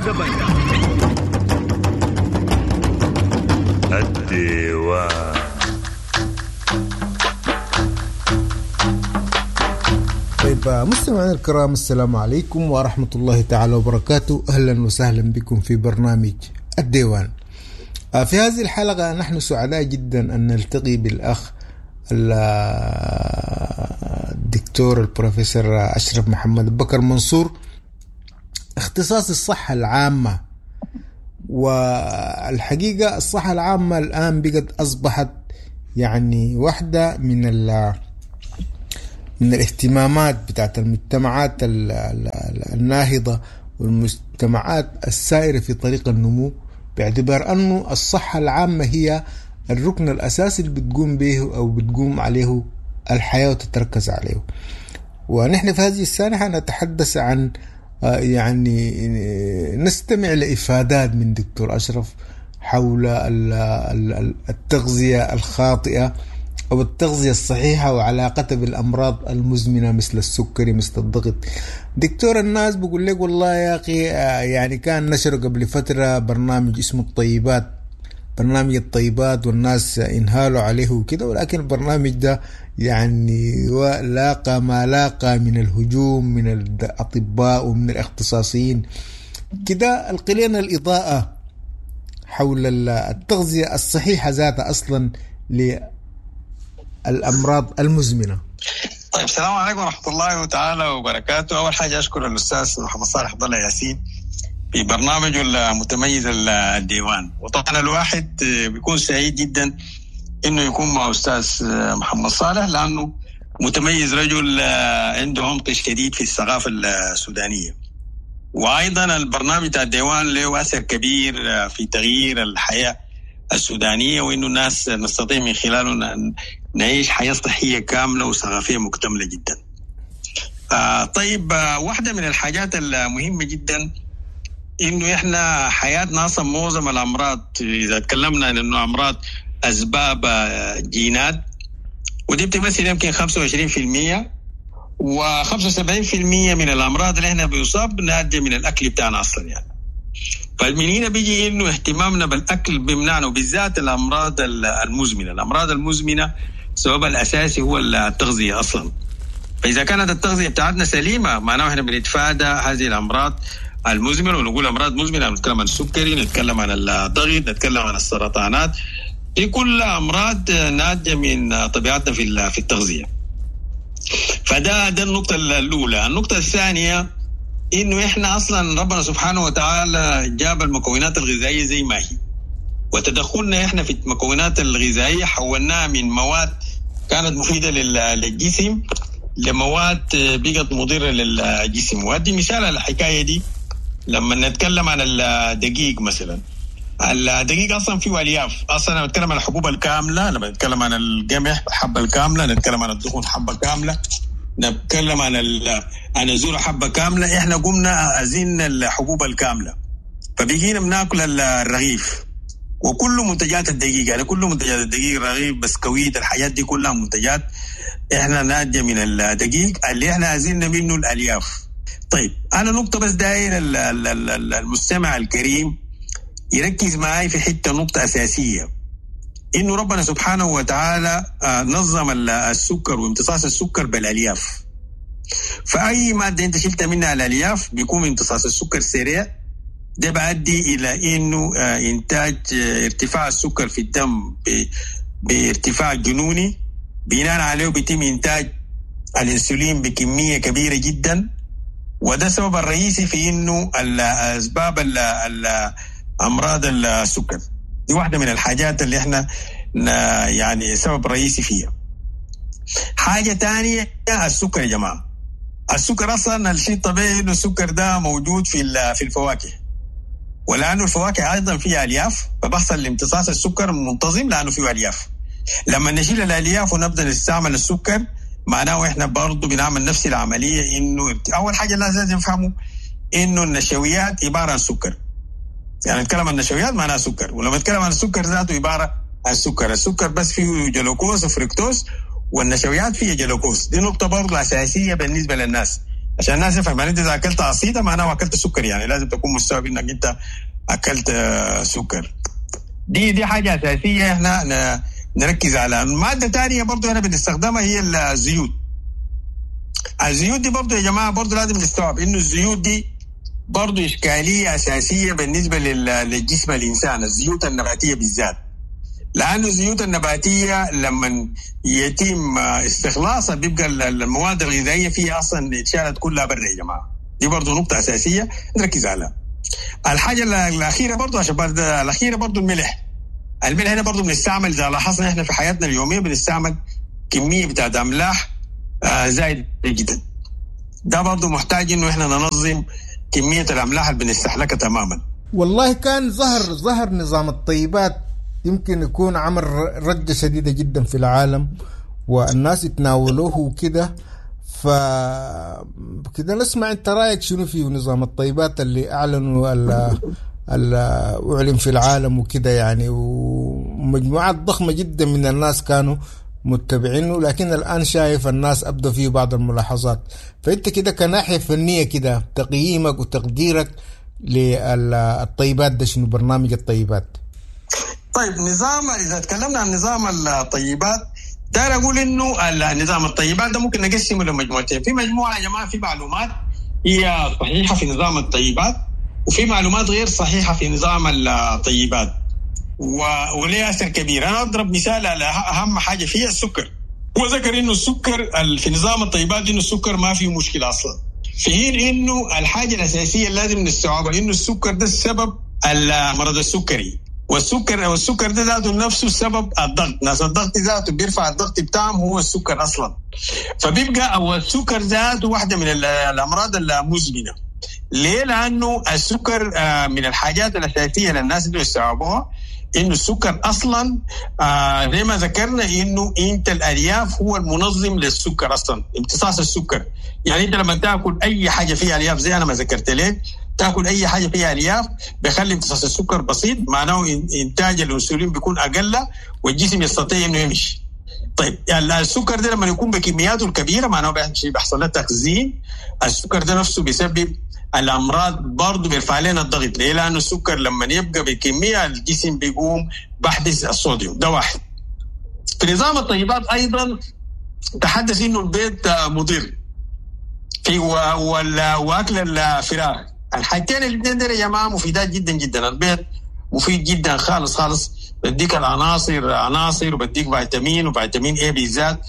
الزبن الديوان طيب مستمعينا الكرام السلام عليكم ورحمة الله تعالى وبركاته أهلا وسهلا بكم في برنامج الديوان آه، في هذه الحلقة نحن سعداء جدا أن نلتقي بالأخ ال- الدكتور البروفيسور أشرف محمد بكر منصور اختصاص الصحة العامة والحقيقة الصحة العامة الآن بقت أصبحت يعني واحدة من ال من الاهتمامات بتاعت المجتمعات ال- ال- ال- الناهضة والمجتمعات السائرة في طريق النمو باعتبار أنه الصحة العامة هي الركن الأساسي اللي بتقوم به أو بتقوم عليه الحياة وتتركز عليه ونحن في هذه السنة نتحدث عن آه، يعني آه، نستمع لإفادات من دكتور أشرف حول ال- ال- التغذية الخاطئة أو التغذية الصحيحة وعلاقتها بالأمراض المزمنة مثل السكري مثل الضغط دكتور الناس بقول لك والله يا أخي آه، يعني كان نشر قبل فترة برنامج اسمه الطيبات برنامج الطيبات والناس انهالوا عليه وكده ولكن البرنامج ده يعني لاقى ما لاقى من الهجوم من الأطباء ومن الاختصاصيين كده القلينا الإضاءة حول ال- التغذية الصحيحة ذاتها أصلا للأمراض المزمنة طيب السلام عليكم ورحمة الله تعالى وبركاته أول حاجة أشكر الأستاذ محمد صالح عبد الله ياسين في برنامجه المتميز الديوان وطبعا الواحد بيكون سعيد جدا انه يكون مع استاذ محمد صالح لانه متميز رجل عنده عمق شديد في الثقافه السودانيه وايضا البرنامج بتاع الديوان له اثر كبير في تغيير الحياه السودانيه وانه الناس نستطيع من خلاله ان نعيش حياه صحيه كامله وثقافيه مكتمله جدا. آه طيب آه واحده من الحاجات المهمه جدا انه احنا حياتنا اصلا معظم الامراض اذا تكلمنا عن انه امراض اسباب آه، جينات ودي بتمثل يمكن 25% و75% من الامراض اللي احنا بيصاب ناتجه من الاكل بتاعنا اصلا يعني فمن هنا بيجي انه اهتمامنا بالاكل بمعنى وبالذات الامراض المزمنه، الامراض المزمنه سببها الاساسي هو التغذيه اصلا. فاذا كانت التغذيه بتاعتنا سليمه معناه احنا بنتفادى هذه الامراض المزمنه ونقول امراض مزمنه نتكلم عن السكري، نتكلم عن الضغط، نتكلم عن السرطانات دي كلها امراض ناتجه من طبيعتنا في في التغذيه. فده ده النقطه الاولى، النقطه الثانيه انه احنا اصلا ربنا سبحانه وتعالى جاب المكونات الغذائيه زي ما هي وتدخلنا احنا في المكونات الغذائيه حولناها من مواد كانت مفيده لل- للجسم لمواد بقت مضره للجسم وادي مثال على الحكايه دي لما نتكلم عن الدقيق مثلا الدقيق اصلا فيه الياف اصلا انا بتكلم عن الحبوب الكامله لما نتكلم عن القمح الحبه الكامله نتكلم عن الدخن حبه كامله نتكلم عن ال- عن الذره حبه كامله احنا قمنا ازين الحبوب الكامله فبقينا بناكل ال- الرغيف وكل منتجات الدقيق يعني كل منتجات الدقيق الرغيف بسكويت الحاجات دي كلها منتجات احنا ناتجه من الدقيق اللي احنا عايزين منه الالياف طيب انا نقطه بس داير ال- ال- ال- المستمع الكريم يركز معي في حته نقطه اساسيه انه ربنا سبحانه وتعالى آه، نظم ال- السكر وامتصاص السكر بالالياف فاي ماده انت شلتها منها الالياف بيكون امتصاص السكر سريع ده بيؤدي الى انه آه، انتاج آه، ارتفاع السكر في الدم ب- بارتفاع جنوني بناء عليه بيتم انتاج الانسولين بكميه كبيره جدا وده السبب الرئيسي في انه ال- اسباب ال- ال- امراض السكر دي واحده من الحاجات اللي احنا ن- يعني سبب رئيسي فيها حاجه تانية السكر يا جماعه السكر اصلا الشيء الطبيعي انه السكر ده موجود في ال- في الفواكه ولانه الفواكه ايضا فيها الياف فبحصل امتصاص السكر منتظم لانه فيه الياف لما نشيل الالياف ونبدا نستعمل السكر معناه احنا برضه بنعمل نفس العمليه انه اول حاجه لازم نفهمه انه النشويات عباره عن سكر يعني نتكلم عن النشويات معناها سكر ولما نتكلم عن السكر ذاته عباره عن سكر السكر بس فيه جلوكوز وفركتوز والنشويات فيها جلوكوز دي نقطه برضه اساسيه بالنسبه للناس عشان الناس يفهم يعني انت اذا اكلت عصيده معناه اكلت سكر يعني لازم تكون مستوعب انك انت اكلت سكر دي دي حاجه اساسيه احنا نركز على ماده ثانيه برضه هنا بنستخدمها هي الزيوت الزيوت دي برضه يا جماعه برضه لازم نستوعب انه الزيوت دي برضه اشكاليه اساسيه بالنسبه للجسم الانسان الزيوت النباتيه بالذات لأن الزيوت النباتية لما يتم استخلاصها بيبقى المواد الغذائية فيها أصلا اتشالت كلها برا يا جماعة دي برضه نقطة أساسية نركز عليها الحاجة الأخيرة برضه عشان الأخيرة برضه الملح الملح هنا برضه بنستعمل إذا لاحظنا إحنا في حياتنا اليومية بنستعمل كمية بتاعت أملاح آه زايد جدا ده برضه محتاج إنه إحنا ننظم كمية الأملاح اللي بنستهلكها تماما والله كان ظهر ظهر نظام الطيبات يمكن يكون عمل رجة شديدة جدا في العالم والناس يتناولوه وكده ف كده نسمع انت رايك شنو في نظام الطيبات اللي اعلنوا اللي اعلن في العالم وكده يعني ومجموعات ضخمه جدا من الناس كانوا متبعينه لكن الان شايف الناس ابدوا فيه بعض الملاحظات فانت كده كناحيه فنيه كده تقييمك وتقديرك للطيبات ده شنو برنامج الطيبات طيب نظام اذا تكلمنا عن نظام الطيبات داير اقول انه نظام الطيبات ده ممكن نقسمه لمجموعتين في مجموعه يا جماعه في معلومات هي صحيحه في نظام الطيبات وفي معلومات غير صحيحه في نظام الطيبات و... وليه اثر كبير انا اضرب مثال على اهم حاجه فيها السكر هو ذكر انه السكر في نظام الطيبات انه السكر ما فيه مشكله اصلا في حين انه الحاجه الاساسيه اللي لازم نستوعبها انه السكر ده السبب المرض السكري والسكر والسكر ده ذاته نفسه سبب الضغط ناس الضغط ذاته بيرفع الضغط بتاعهم هو السكر اصلا فبيبقى او السكر ذاته واحده من الامراض المزمنه ليه؟ لانه السكر من الحاجات الاساسيه للناس اللي يستوعبوها انه السكر اصلا آه زي ما ذكرنا انه انت الالياف هو المنظم للسكر اصلا امتصاص السكر يعني انت لما تاكل اي حاجه فيها الياف زي انا ما ذكرت لك تاكل اي حاجه فيها الياف بيخلي امتصاص السكر بسيط معناه انتاج الانسولين بيكون اقل والجسم يستطيع انه يمشي طيب يعني السكر ده لما يكون بكمياته الكبيره معناه بيحصل له تخزين السكر ده نفسه بيسبب الامراض برضه بيرفع لنا الضغط ليه؟ لانه السكر لما يبقى بكميه الجسم بيقوم بحبس الصوديوم ده واحد. في نظام الطيبات ايضا تحدث انه البيض مضر في واكل الفراخ الحاجتين الاثنين دول يا جماعه مفيدات جدا جدا البيض مفيد جدا خالص خالص بديك العناصر عناصر وبديك فيتامين وفيتامين اي بالذات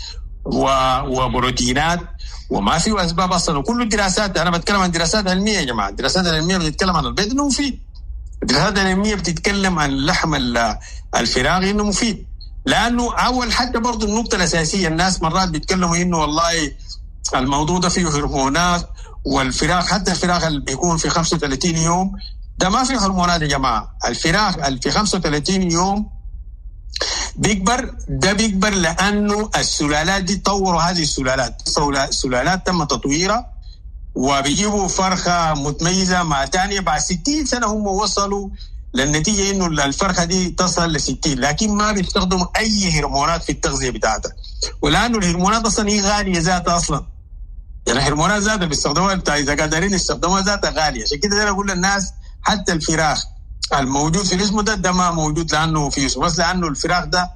وبروتينات وما في اسباب اصلا وكل الدراسات انا بتكلم عن دراسات علميه يا جماعه الدراسات العلميه بتتكلم عن البيض انه مفيد الدراسات العلميه بتتكلم عن لحم الفراخ انه مفيد لانه اول حتى برضه النقطه الاساسيه الناس مرات بيتكلموا انه والله الموضوع ده فيه هرمونات والفراخ حتى الفراخ اللي بيكون في 35 يوم ده ما في هرمونات يا جماعه الفراخ اللي في 35 يوم بيكبر ده بيكبر لانه السلالات دي طوروا هذه السلالات سلالات تم تطويرها وبيجيبوا فرخه متميزه مع ثانيه بعد 60 سنه هم وصلوا للنتيجه انه الفرخه دي تصل ل 60 لكن ما بيستخدموا اي هرمونات في التغذيه بتاعتها ولانه الهرمونات اصلا هي غاليه ذاتها اصلا يعني الهرمونات ذاتها بيستخدموها اذا قادرين يستخدموها ذاتها غاليه عشان كده انا اقول للناس حتى الفراخ الموجود في الاسم ده ده ما موجود لانه في اسمه بس لانه الفراخ ده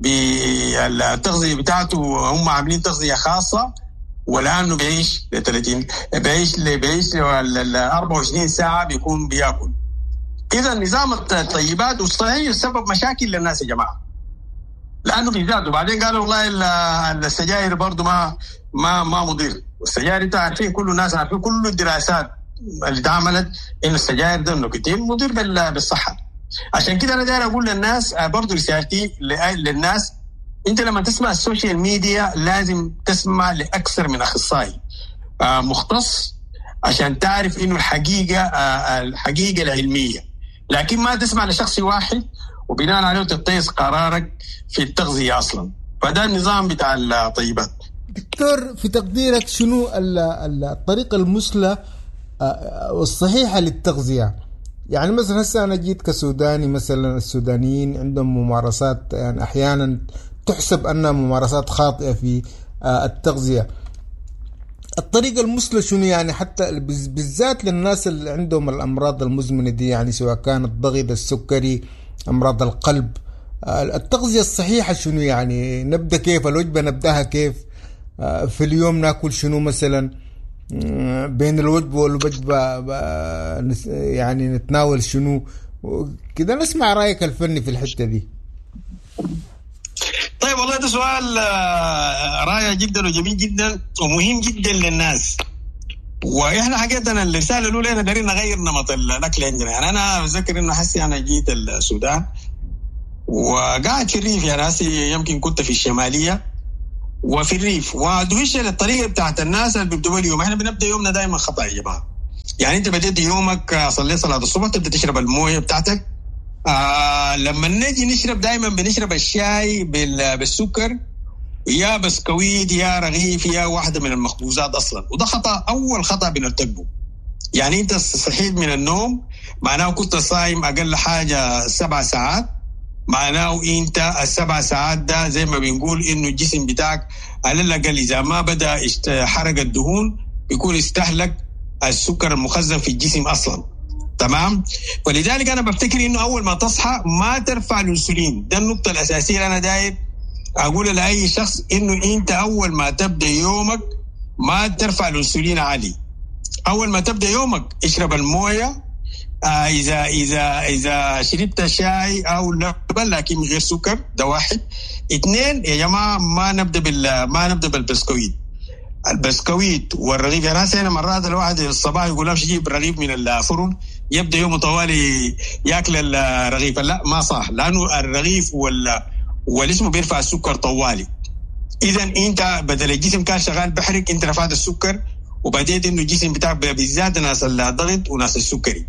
بالتغذيه بتاعته هم عاملين تغذيه خاصه ولانه بيعيش ل 30 بيعيش بيعيش ل 24 ساعه بيكون بياكل اذا نظام الطيبات والصحيح سبب مشاكل للناس يا جماعه لانه بالذات وبعدين قالوا والله السجاير برضه ما ما ما مضر والسجاير انت عارفين كل الناس عارفين كل الدراسات اللي اتعملت انه السجاير ده النيكوتين مضر بالصحه عشان كده انا داير اقول للناس برضه رسالتي للناس انت لما تسمع السوشيال ميديا لازم تسمع لاكثر من اخصائي مختص عشان تعرف انه الحقيقه الحقيقه العلميه لكن ما تسمع لشخص واحد وبناء عليه تتخذ قرارك في التغذيه اصلا فده النظام بتاع الطيبات دكتور في تقديرك شنو الطريقه المثلى والصحيحه للتغذيه يعني مثلا هسه انا جيت كسوداني مثلا السودانيين عندهم ممارسات يعني احيانا تحسب انها ممارسات خاطئه في التغذيه الطريقة المثلى شنو يعني حتى بالذات للناس اللي عندهم الأمراض المزمنة دي يعني سواء كان الضغط السكري أمراض القلب التغذية الصحيحة شنو يعني نبدأ كيف الوجبة نبدأها كيف في اليوم ناكل شنو مثلا بين الوجبة والوجبة يعني نتناول شنو كده نسمع رأيك الفني في الحتة دي طيب والله ده سؤال رائع جدا وجميل جدا ومهم جدا للناس واحنا حقيقه الرساله الاولى احنا دايرين نغير نمط الاكل عندنا يعني انا اتذكر انه حسي انا جيت السودان وقاعد في الريف يعني هسي يمكن كنت في الشماليه وفي الريف ودهش الطريقه بتاعت الناس اللي بيبدوا اليوم احنا بنبدا يومنا دائما خطا يا جماعه يعني انت بديت يومك صليت صلاه الصبح تبدا تشرب المويه بتاعتك آه لما نجي نشرب دائما بنشرب الشاي بالسكر يا بسكويت يا رغيف يا واحده من المخبوزات اصلا وده خطا اول خطا بنرتكبه يعني انت صحيت من النوم معناه كنت صايم اقل حاجه سبع ساعات معناه انت السبع ساعات ده زي ما بنقول انه الجسم بتاعك على الاقل اذا ما بدا حرق الدهون بيكون استهلك السكر المخزن في الجسم اصلا تمام ولذلك انا بفتكر انه اول ما تصحى ما ترفع الانسولين ده النقطه الاساسيه اللي انا داير اقول لاي شخص انه انت اول ما تبدا يومك ما ترفع الانسولين عالي اول ما تبدا يومك اشرب المويه آه اذا اذا اذا شربت شاي او لبن لكن من غير سكر ده واحد اثنين يا جماعه ما نبدا بال ما نبدا بالبسكويت البسكويت والرغيف يعني هسه مرات الواحد الصباح يقول امشي يجيب رغيف من الفرن يبدا يومه طوالي ياكل الرغيف لا ما صح لانه الرغيف وال والاسم بيرفع السكر طوالي اذا انت بدل الجسم كان شغال بحرق انت رفعت السكر وبديت انه الجسم بتاعك بالذات ناس الضغط وناس السكري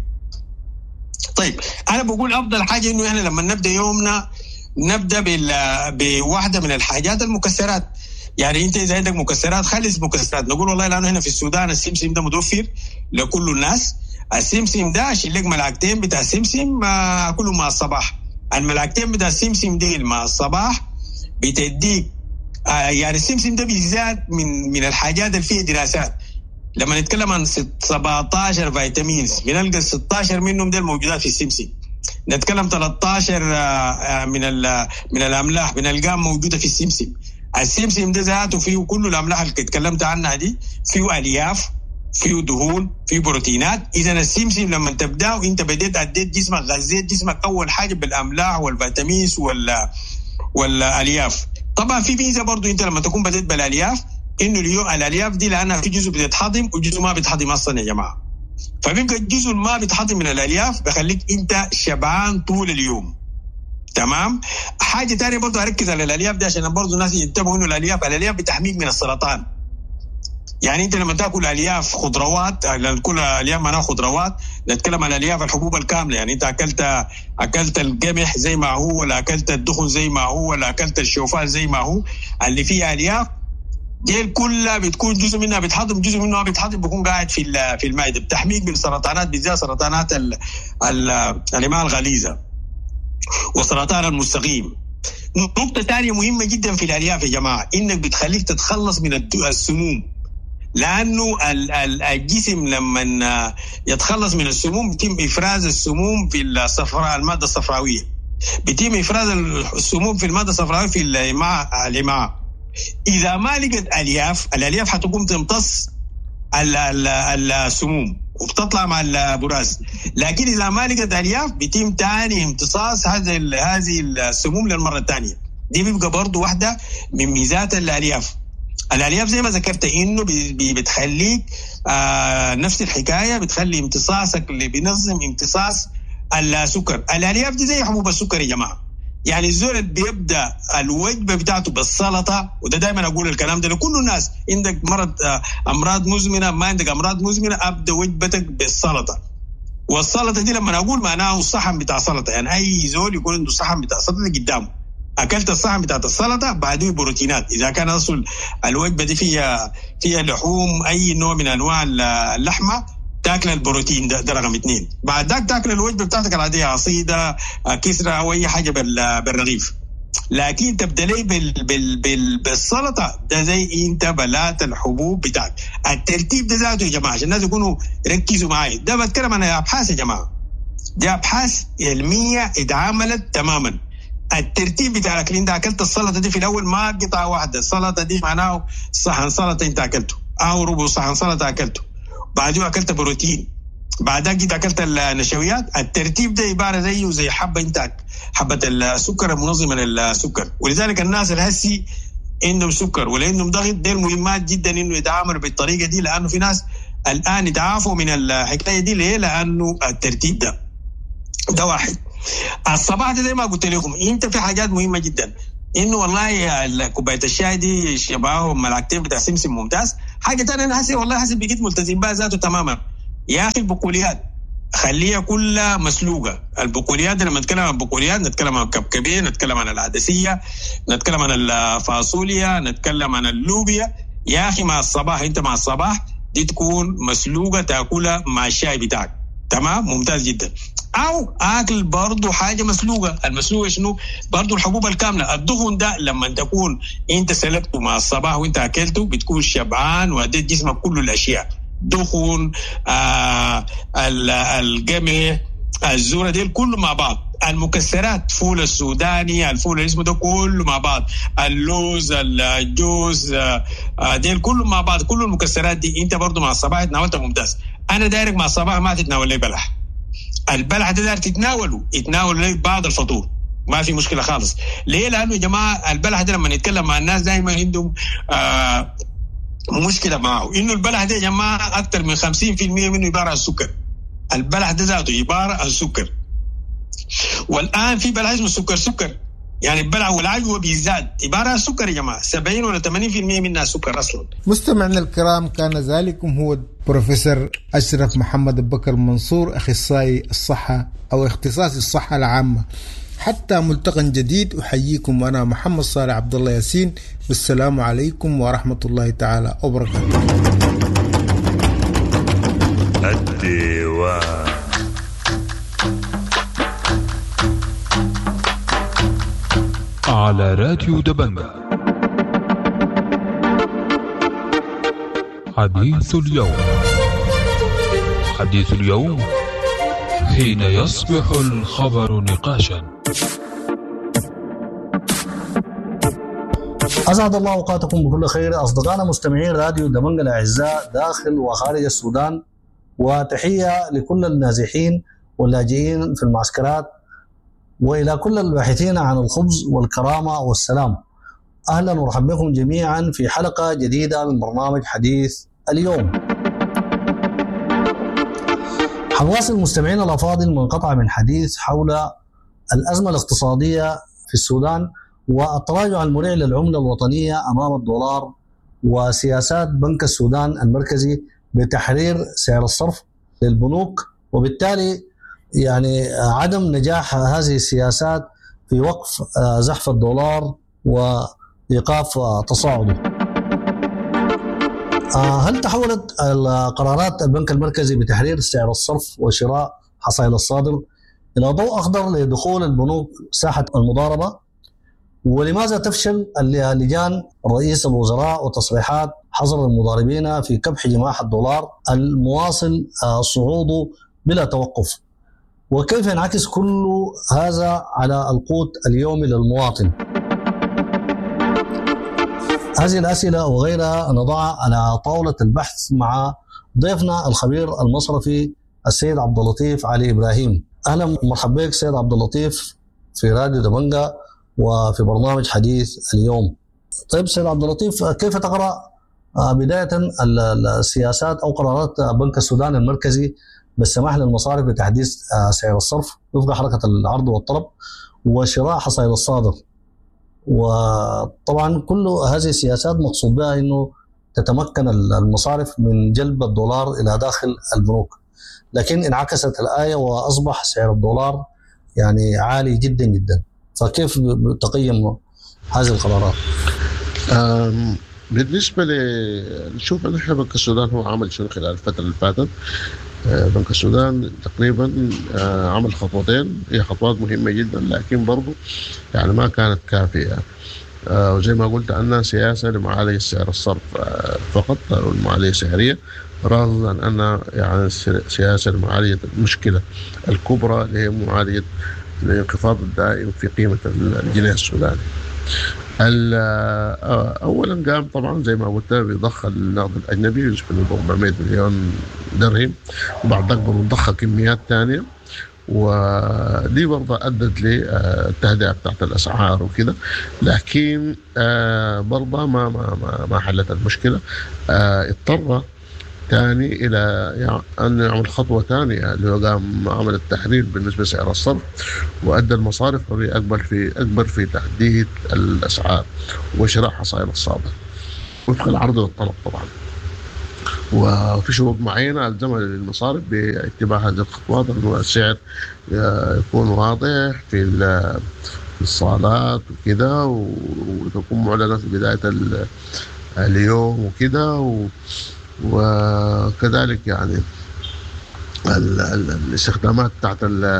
طيب انا بقول افضل حاجه انه احنا لما نبدا يومنا نبدا بواحده من الحاجات المكسرات يعني انت اذا عندك مكسرات خلص مكسرات نقول والله لانه هنا في السودان السمسم ده متوفر لكل الناس السمسم ده اشيل لك ملعقتين بتاع السمسم كله مع الصباح الملعقتين بتاع السمسم دي مع الصباح بتديك آه يعني السمسم ده بالذات من من الحاجات اللي فيها دراسات لما نتكلم عن 17 فيتامينز بنلقى 16 منهم دول موجودات في السمسم نتكلم 13 من من الاملاح بنلقاها موجوده في السمسم السمسم ده ذاته فيه كل الاملاح اللي تكلمت عنها دي فيه الياف فيه دهون فيه بروتينات اذا السمسم لما تبدا وانت بديت اديت جسمك غذيت جسمك اول حاجه بالاملاح والفيتامينز وال والالياف طبعا في ميزه برضو انت لما تكون بديت بالالياف انه اليوم الالياف دي لانها في جزء بتتهضم وجزء ما بيتهضم اصلا يا جماعه فبيبقى الجزء ما بيتهضم من الالياف بخليك انت شبعان طول اليوم تمام حاجه ثانيه برضه اركز على الالياف دي عشان برضه الناس ينتبهوا انه الالياف الالياف بتحميك من السرطان يعني انت لما تاكل الياف خضروات لان كل الياف معناها خضروات نتكلم عن الياف الحبوب الكامله يعني انت اكلت اكلت القمح زي ما هو ولا اكلت الدخن زي ما هو ولا اكلت الشوفان زي ما هو اللي فيه الياف دي كلها بتكون جزء منها بيتحضن جزء منها بيتحضن بيكون قاعد في في المعده بتحميك من سرطانات بالذات سرطانات الامعاء الغليظه وسرطان المستقيم نقطة ثانية مهمة جدا في الألياف يا جماعة إنك بتخليك تتخلص من السموم لأنه الجسم لما يتخلص من السموم بيتم إفراز السموم في الصفراء المادة الصفراوية بيتم إفراز السموم في المادة الصفراوية في الإمعاء الإمعاء إذا ما لقت ألياف الألياف حتقوم تمتص السموم وبتطلع مع البراز لكن اذا ما لقت الياف بيتم تاني امتصاص هذه هذه السموم للمره الثانيه دي بيبقى برضه واحده من ميزات الالياف الالياف زي ما ذكرت انه بتخليك آه نفس الحكايه بتخلي امتصاصك اللي بينظم امتصاص السكر الالياف دي زي حبوب السكر يا جماعه يعني الزول بيبدا الوجبه بتاعته بالسلطه وده دائما اقول الكلام ده لكل الناس عندك مرض امراض مزمنه ما عندك امراض مزمنه ابدا وجبتك بالسلطه والسلطه دي لما اقول معناه الصحن بتاع سلطه يعني اي زول يكون عنده صحن بتاع سلطه قدامه اكلت الصحن بتاعت السلطه بعده بروتينات اذا كان اصل الوجبه دي فيها فيها لحوم اي نوع من انواع اللحمه تاكل البروتين ده, ده رقم اثنين بعد ذاك تاكل الوجبه بتاعتك العاديه عصيده كسره او اي حاجه بالرغيف لكن تبدا لي بال بال بال بالسلطه ده زي انت بلات الحبوب بتاعك الترتيب ده ذاته يا جماعه عشان الناس يكونوا ركزوا معي ده بتكلم عن ابحاث يا جماعه دي ابحاث علميه اتعملت تماما الترتيب بتاع الاكل انت اكلت السلطه دي في الاول ما قطعه واحده السلطه دي معناه صحن سلطه انت اكلته او ربع صحن سلطه اكلته بعدين اكلت بروتين بعدها جيت اكلت النشويات الترتيب ده عباره زيه زي حبه انت حبه السكر المنظمه للسكر ولذلك الناس الهسي عندهم سكر ولا عندهم ضغط دي مهمات جدا انه يتعاملوا بالطريقه دي لانه في ناس الان يتعافوا من الحكايه دي ليه؟ لانه الترتيب ده ده واحد الصباح ده زي ما قلت لكم انت في حاجات مهمه جدا انه والله كوبايه الشاي دي شبههم ملعقتين بتاع سمسم ممتاز حاجه ثانيه انا حاسس والله حاسس بقيت ملتزم بها ذاته تماما يا اخي البقوليات خليها كلها مسلوقه البقوليات لما نتكلم عن البقوليات نتكلم عن الكبكبيه نتكلم عن العدسيه نتكلم عن الفاصوليا نتكلم عن اللوبيا يا اخي مع الصباح انت مع الصباح دي تكون مسلوقه تاكلها مع الشاي بتاعك تمام ممتاز جدا او اكل برضه حاجه مسلوقه المسلوقه شنو برضه الحبوب الكامله الدهن ده لما تكون انت سلقته مع الصباح وانت اكلته بتكون شبعان واديت جسمك كل الاشياء دهن آه القمح الذره دي كله مع بعض المكسرات فول السوداني الفول اللي اسمه ده كله مع بعض اللوز الجوز آه ديل كله مع بعض كل المكسرات دي انت برضه مع الصباح تناولتها ممتاز انا دايرك مع الصباح ما تتناول لي بلح البلح ده داير تتناوله يتناول لي بعض الفطور ما في مشكله خالص ليه لانه يا جماعه البلح ده لما نتكلم مع الناس دائما عندهم آه مشكله معه انه البلح ده يا جماعه اكثر من 50% منه عباره عن سكر البلح ده ذاته عباره عن سكر والان في بلح اسمه سكر سكر يعني البلع والعجوه بيزداد عباره عن سكر يا جماعه 70 ولا 80% منها سكر اصلا مستمعنا الكرام كان ذلكم هو بروفيسور اشرف محمد ابو بكر منصور اخصائي الصحه او اختصاصي الصحه العامه حتى ملتقى جديد احييكم وانا محمد صالح عبد الله ياسين والسلام عليكم ورحمه الله تعالى وبركاته الديوان على راديو دبنجا حديث اليوم حديث اليوم حين يصبح الخبر نقاشا أسعد الله أوقاتكم بكل خير أصدقائنا مستمعين راديو دمنجا الأعزاء داخل وخارج السودان وتحية لكل النازحين واللاجئين في المعسكرات والى كل الباحثين عن الخبز والكرامه والسلام. اهلا ومرحبا بكم جميعا في حلقه جديده من برنامج حديث اليوم. حنواصل مستمعينا الافاضل منقطع من حديث حول الازمه الاقتصاديه في السودان والتراجع المريع للعمله الوطنيه امام الدولار وسياسات بنك السودان المركزي بتحرير سعر الصرف للبنوك وبالتالي يعني عدم نجاح هذه السياسات في وقف زحف الدولار وايقاف تصاعده. هل تحولت قرارات البنك المركزي بتحرير سعر الصرف وشراء حصائل الصادر الى ضوء اخضر لدخول البنوك ساحه المضاربه؟ ولماذا تفشل لجان رئيس الوزراء وتصريحات حظر المضاربين في كبح جماح الدولار المواصل صعوده بلا توقف؟ وكيف ينعكس كل هذا على القوت اليومي للمواطن هذه الأسئلة وغيرها نضعها على طاولة البحث مع ضيفنا الخبير المصرفي السيد عبد اللطيف علي إبراهيم أهلا ومرحبا بك سيد عبد اللطيف في راديو دمنجا وفي برنامج حديث اليوم طيب سيد عبد اللطيف كيف تقرأ بداية السياسات أو قرارات بنك السودان المركزي بالسماح للمصارف بتحديث سعر الصرف وفق حركة العرض والطلب وشراء حصائل الصادر وطبعا كل هذه السياسات مقصود بها انه تتمكن المصارف من جلب الدولار الى داخل البنوك لكن انعكست الايه واصبح سعر الدولار يعني عالي جدا جدا فكيف تقيم هذه القرارات؟ بالنسبة ل نشوف نحن بنك السودان هو عمل شنو خلال الفترة اللي فاتت آه، بنك السودان تقريبا آه، عمل خطوتين هي خطوات مهمه جدا لكن برضه يعني ما كانت كافيه آه، وزي ما قلت انها سياسه لمعالجه سعر الصرف آه، فقط او المعالجه السعريه رغم ان انها يعني سياسه لمعالجه المشكله الكبرى اللي هي معالجه الانخفاض الدائم في قيمه الجنيه السوداني. اولا قام طبعا زي ما قلت بيضخ النقد الاجنبي يشبه 400 مليون درهم وبعد ذلك بنضخ كميات ثانيه ودي برضه ادت للتهدئه بتاعت الاسعار وكده لكن برضه ما ما ما, ما حلت المشكله اضطر ثاني الى يعني ان يعمل خطوه ثانيه اللي هو قام عمل التحرير بالنسبه لسعر الصرف وادى المصارف حريه اكبر في اكبر في تحديد الاسعار وشراء حصائل الصادر وفق العرض والطلب طبعا وفي شروط معينة ألزمها للمصارف باتباع هذه الخطوات أنه السعر يكون واضح في الصالات وكده وتكون معلنة في بداية اليوم وكده وكذلك يعني الاستخدامات بتاعت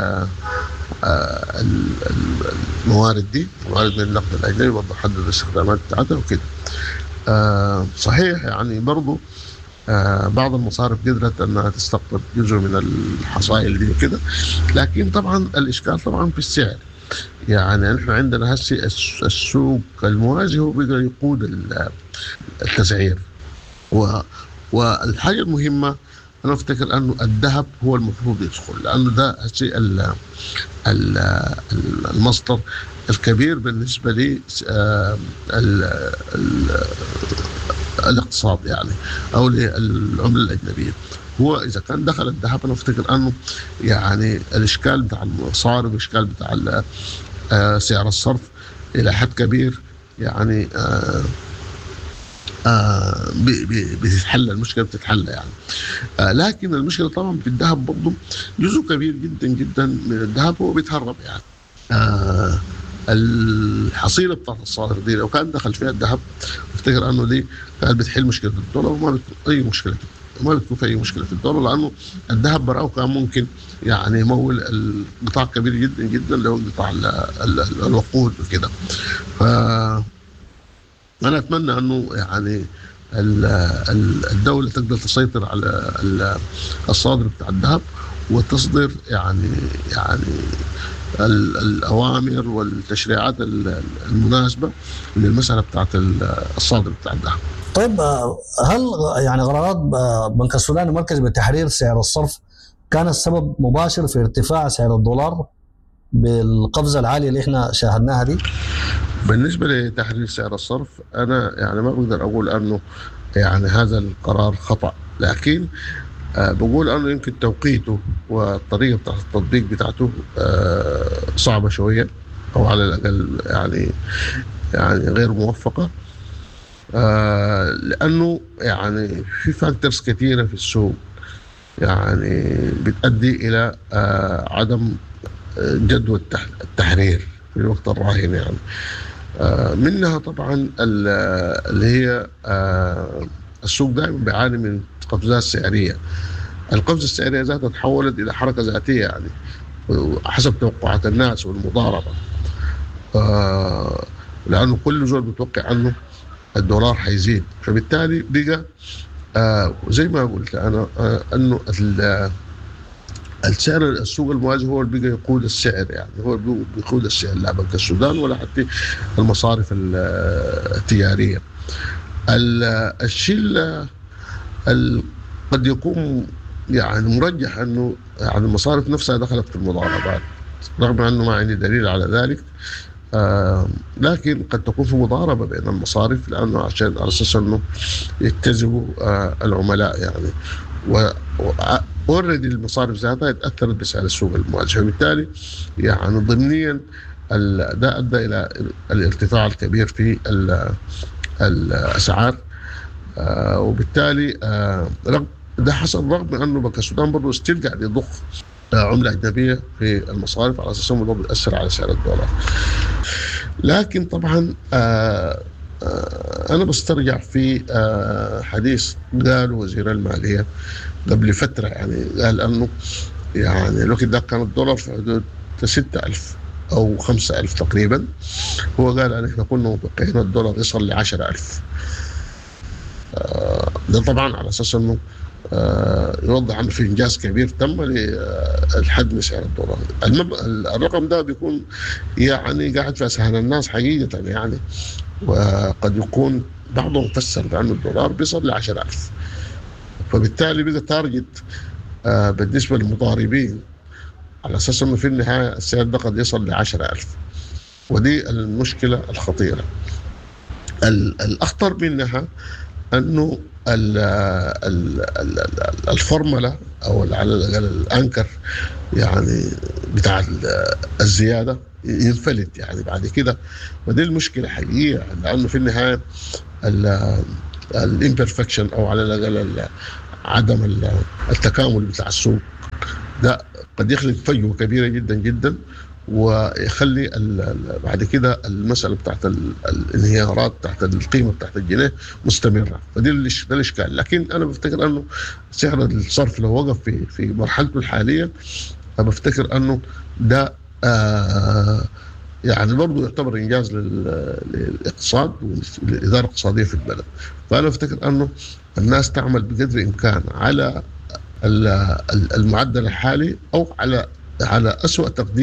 الموارد دي موارد من النقد الاجنبي برضه حدد الاستخدامات بتاعتها وكده صحيح يعني برضه بعض المصارف قدرت انها تستقطب جزء من الحصائل دي وكده لكن طبعا الاشكال طبعا في السعر يعني نحن عندنا هسه السوق الموازي هو بيقدر يقود التسعير و والحاجة المهمة أنا أفتكر أنه الذهب هو المفروض يدخل لأنه ده الشيء المصدر الكبير بالنسبة لي الاقتصاد يعني أو للعملة الأجنبية هو إذا كان دخل الذهب أنا أفتكر أنه يعني الإشكال بتاع المصارف الإشكال بتاع سعر الصرف إلى حد كبير يعني آه آه بتتحل المشكله بتتحل يعني آه لكن المشكله طبعا في الذهب برضه جزء كبير جدا جدا من الذهب هو بيتهرب يعني آه الحصيله بتاعت الصادر دي لو كان دخل فيها الذهب افتكر انه دي كانت بتحل مشكله الدولار وما بتكون اي مشكله ما بتكون في اي مشكله في الدولار لانه الذهب براه كان ممكن يعني يمول القطاع كبير جدا جدا اللي هو قطاع الوقود وكده ف انا اتمنى انه يعني الدوله تقدر تسيطر على الصادر بتاع الذهب وتصدر يعني يعني الاوامر والتشريعات المناسبه للمساله بتاعت الصادر بتاع الذهب. طيب هل يعني قرارات بنك السودان المركزي بتحرير سعر الصرف كانت سبب مباشر في ارتفاع سعر الدولار بالقفزه العاليه اللي احنا شاهدناها دي؟ بالنسبه لتحرير سعر الصرف انا يعني ما بقدر اقول انه يعني هذا القرار خطا لكن أه بقول انه يمكن توقيته والطريقه بتاعت التطبيق بتاعته أه صعبه شويه او على الاقل يعني يعني غير موفقه أه لانه يعني في فاكتورز كثيره في السوق يعني بتؤدي الى عدم جدوى التحرير في الوقت الراهن يعني منها طبعا اللي هي السوق دائما بيعاني من قفزات سعريه القفزه السعريه ذاتها تحولت الى حركه ذاتيه يعني حسب توقعات الناس والمضاربه لانه كل زول بيتوقع انه الدولار حيزيد فبالتالي بقى زي ما قلت انا انه السعر السوق الموازي هو اللي بقى يقود السعر يعني هو اللي بيقود السعر لا بنك السودان ولا حتى المصارف التجاريه الشيء قد يكون يعني مرجح انه يعني المصارف نفسها دخلت في المضاربات رغم انه ما عندي دليل على ذلك آه لكن قد تكون في مضاربه بين المصارف لانه عشان على اساس انه يجتذبوا آه العملاء يعني و اوريدي المصارف ذاتها اتاثرت بسعر السوق الموازي فبالتالي يعني ضمنيا ده ادى الى الارتفاع الكبير في الاسعار آه وبالتالي آه رغم ده حصل رغم انه بنك السودان برضه ستيل قاعد يضخ عمله اجنبيه في المصارف على اساس انه بيأثر على سعر الدولار. لكن طبعا آه آه، انا بسترجع في آه، حديث قال وزير الماليه قبل فتره يعني قال انه يعني الوقت ده كان الدولار في حدود 6000 او 5000 تقريبا هو قال ان احنا كنا متوقعين الدولار يصل ل 10000 آه، ده طبعا على اساس انه آه، يوضح انه في انجاز كبير تم للحد من سعر الدولار المب... الرقم ده بيكون يعني قاعد في اذهان الناس حقيقه يعني وقد يكون بعضهم فسر بأن الدولار بيصل ل 10000 فبالتالي بقى تارجت آه، بالنسبة للمضاربين على أساس أنه في النهاية السعر ده قد يصل ل 10000 ودي المشكلة الخطيرة ال- الأخطر منها أنه ال- ال- ال- ال- الفورمولا أو على الأقل الأنكر يعني بتاع ال- الزيادة ينفلت يعني بعد كده ودي المشكله حقيقيه لانه في النهايه الامبرفكشن او على الاقل ال- عدم ال- التكامل بتاع السوق ده قد يخلق فجوه كبيره جدا جدا ويخلي ال- ال- بعد كده المساله بتاعت ال- الانهيارات بتاعت القيمه بتاعت الجنيه مستمره فدي الإش- ده الاشكال لكن انا بفتكر انه سعر الصرف لو وقف في في مرحلته الحاليه أنا بفتكر انه ده آه يعني برضه يعتبر انجاز لل- للاقتصاد والاداره الاقتصاديه في البلد فانا افتكر انه الناس تعمل بقدر الامكان على ال- ال- المعدل الحالي او على على اسوء تقدير